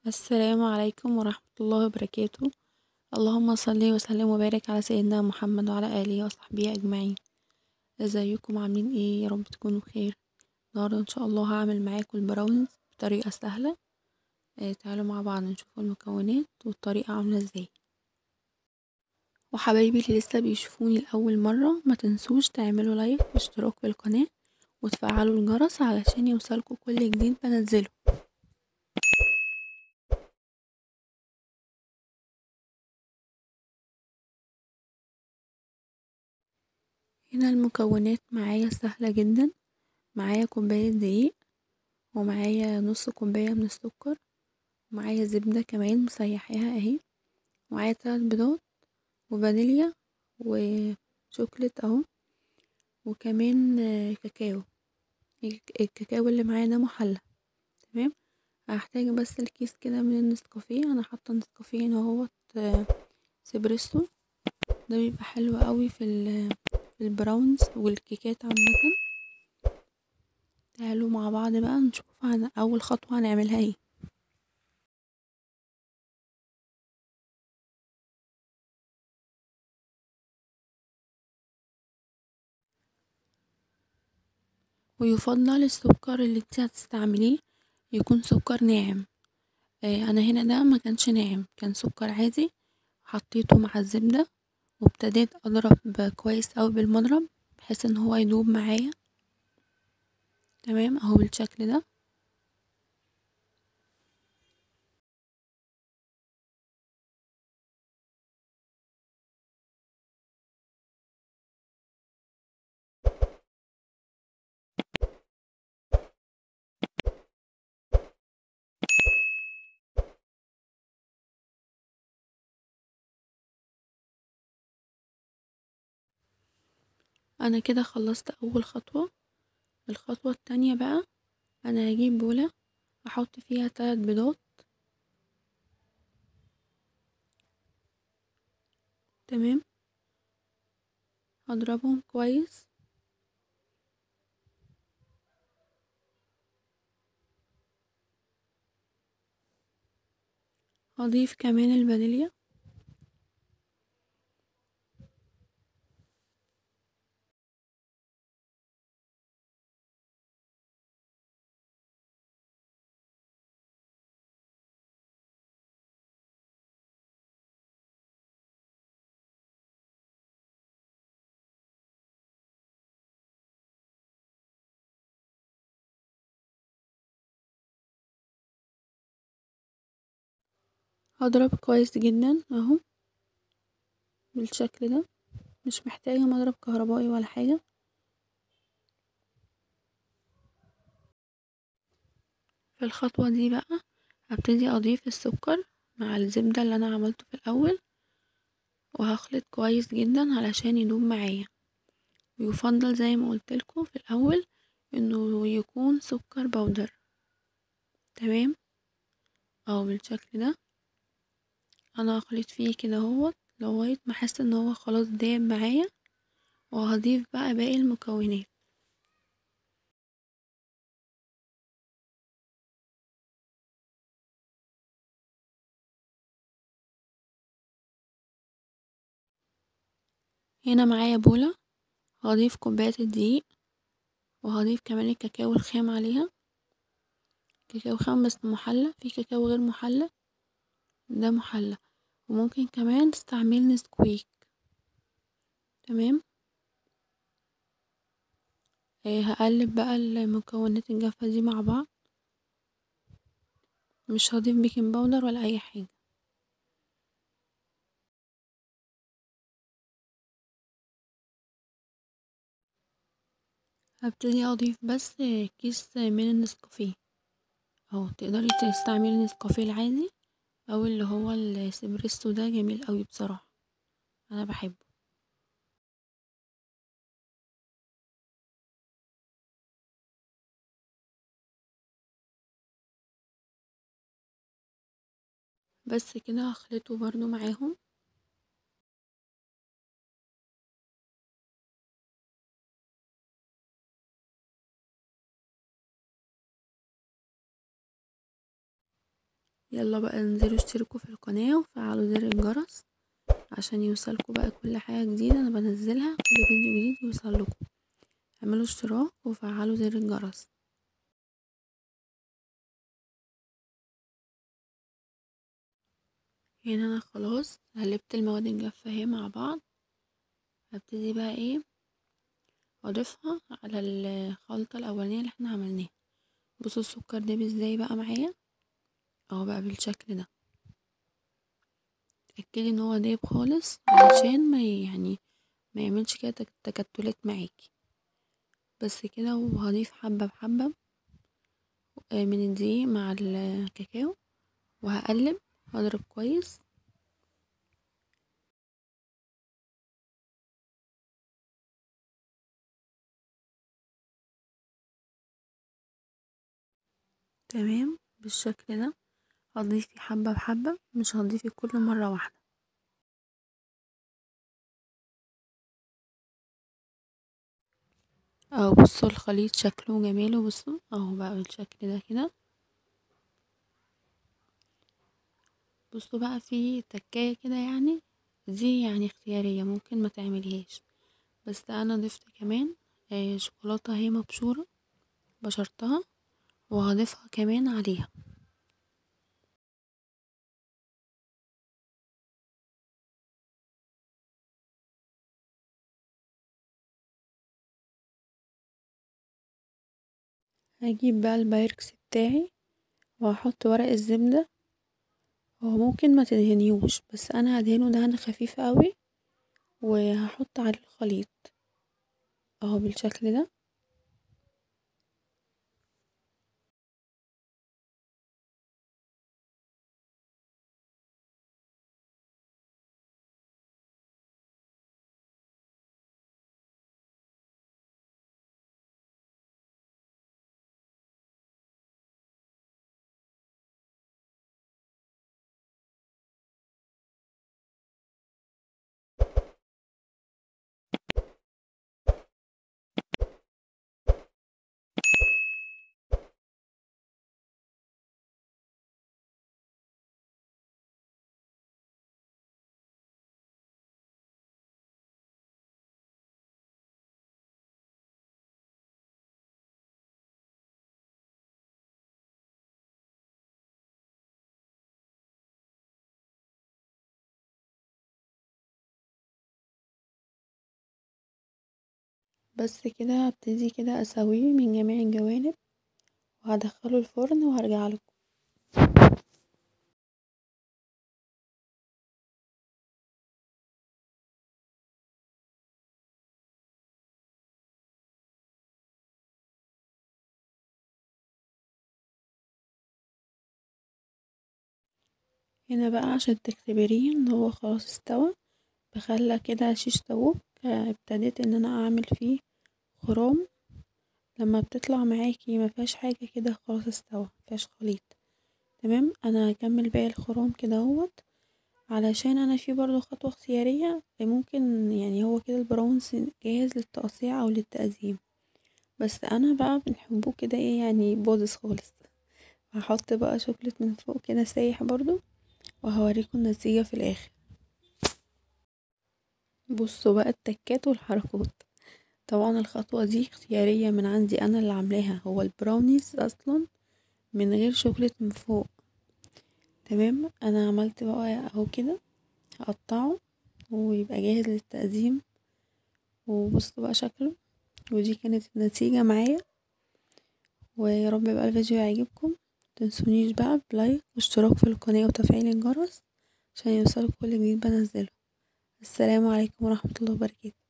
السلام عليكم ورحمة الله وبركاته اللهم صل وسلم وبارك على سيدنا محمد وعلى آله وصحبه أجمعين ازيكم عاملين ايه يا رب تكونوا بخير النهاردة ان شاء الله هعمل معاكم البراونيز بطريقة سهلة اه تعالوا مع بعض نشوف المكونات والطريقة عاملة ازاي وحبايبي اللي لسه بيشوفوني لأول مرة ما تنسوش تعملوا لايك واشتراك في القناة وتفعلوا الجرس علشان يوصلكوا كل جديد بنزله هنا المكونات معايا سهلة جدا معايا كوباية دقيق ومعايا نص كوباية من السكر ومعايا زبدة كمان مسيحاها اهي ومعايا تلات بيضات وفانيليا وشوكليت اهو وكمان كاكاو الكاكاو اللي معايا ده محلى تمام هحتاج بس الكيس كده من النسكافيه انا حاطه النسكافيه هنا اهوت اسبريسو ده بيبقى حلو قوي في البراونز والكيكات عامه تعالوا مع بعض بقى نشوف عن اول خطوه هنعملها ايه ويفضل السكر اللي انت هتستعمليه يكون سكر ناعم اه انا هنا ده ما كانش ناعم كان سكر عادي حطيته مع الزبده وابتديت اضرب كويس اوي بالمضرب بحيث ان هو يدوب معايا تمام اهو بالشكل ده انا كده خلصت اول خطوة الخطوة التانية بقى انا هجيب بولة احط فيها تلات بيضات تمام هضربهم كويس هضيف كمان الفانيليا هضرب كويس جدا اهو بالشكل ده مش محتاجة مضرب كهربائي ولا حاجة في الخطوة دي بقى هبتدي اضيف السكر مع الزبدة اللي انا عملته في الاول وهخلط كويس جدا علشان يدوب معايا ويفضل زي ما قلتلكوا في الاول انه يكون سكر بودر تمام اهو بالشكل ده انا هخلط فيه كده اهوت لغاية ما احس ان هو خلاص داب معايا وهضيف بقى باقي المكونات هنا معايا بولة هضيف كوباية الدقيق وهضيف كمان الكاكاو الخام عليها كاكاو خام بس محلى في كاكاو غير محلى ده محلى وممكن كمان تستعملي نسكويك تمام آه هقلب بقى المكونات الجافة دي مع بعض مش هضيف بيكنج باودر ولا اي حاجة هبتدي اضيف بس كيس من النسكافيه اهو تقدري تستعملي النسكافيه العادي او اللي هو الاسبريسو ده جميل قوي بصراحة انا بحبه بس كده هخلطه برضو معاهم يلا بقى انزلوا اشتركوا في القناة وفعلوا زر الجرس عشان يوصلكوا بقى كل حاجة جديدة انا بنزلها كل فيديو جديد يوصلكوا اعملوا اشتراك وفعلوا زر الجرس هنا انا خلاص قلبت المواد الجافة اهي مع بعض هبتدي بقى ايه اضيفها على الخلطة الاولانية اللي احنا عملناها بصوا السكر داب ازاي بقى معايا اهو بقى بالشكل ده اتأكدي ان هو دايب خالص علشان ما يعني ما يعملش كده تكتلات معاكي بس كده وهضيف حبة بحبة من الدقيق مع الكاكاو وهقلب هضرب كويس تمام بالشكل ده هتضيفي حبة بحبة مش هتضيفي كله مرة واحدة اهو بصوا الخليط شكله جميل وبصوا اهو بقى بالشكل ده كده بصوا بقى في تكاية كده يعني دي يعني اختيارية ممكن ما تعمليهاش بس انا ضفت كمان آه شوكولاتة اهي مبشورة بشرتها وهضيفها كمان عليها هجيب بقى البايركس بتاعي وهحط ورق الزبدة هو ممكن ما تدهنيوش بس انا هدهنه دهن خفيف قوي وهحط عليه الخليط اهو بالشكل ده بس كده هبتدي كده اسويه من جميع الجوانب وهدخله الفرن وهرجع لكم هنا بقى عشان تختبريه ان هو خلاص استوى بخلى كده شيش طاووق ابتديت ان انا اعمل فيه خرام لما بتطلع معاكي مفيهاش حاجة كده خلاص استوى مفيهاش خليط تمام انا هكمل باقي الخرام كده اهوت علشان انا في برضو خطوة اختيارية ممكن يعني هو كده البراونز جاهز للتقطيع او للتقديم بس انا بقى بنحبوه كده ايه يعني باظظ خالص هحط بقى شوكليت من فوق كده سايح برضو وهوريكم النتيجة في الاخر بصوا بقى التكات والحركات طبعا الخطوة دي اختيارية من عندي انا اللي عاملاها هو البراونيز اصلا من غير شوكليت من فوق تمام انا عملت بقى اهو كده هقطعه ويبقى جاهز للتقديم وبصوا بقى شكله ودي كانت النتيجة معايا ويا رب بقى الفيديو يعجبكم متنسونيش بقى بلايك واشتراك في القناة وتفعيل الجرس عشان يوصلك كل جديد بنزله السلام عليكم ورحمة الله وبركاته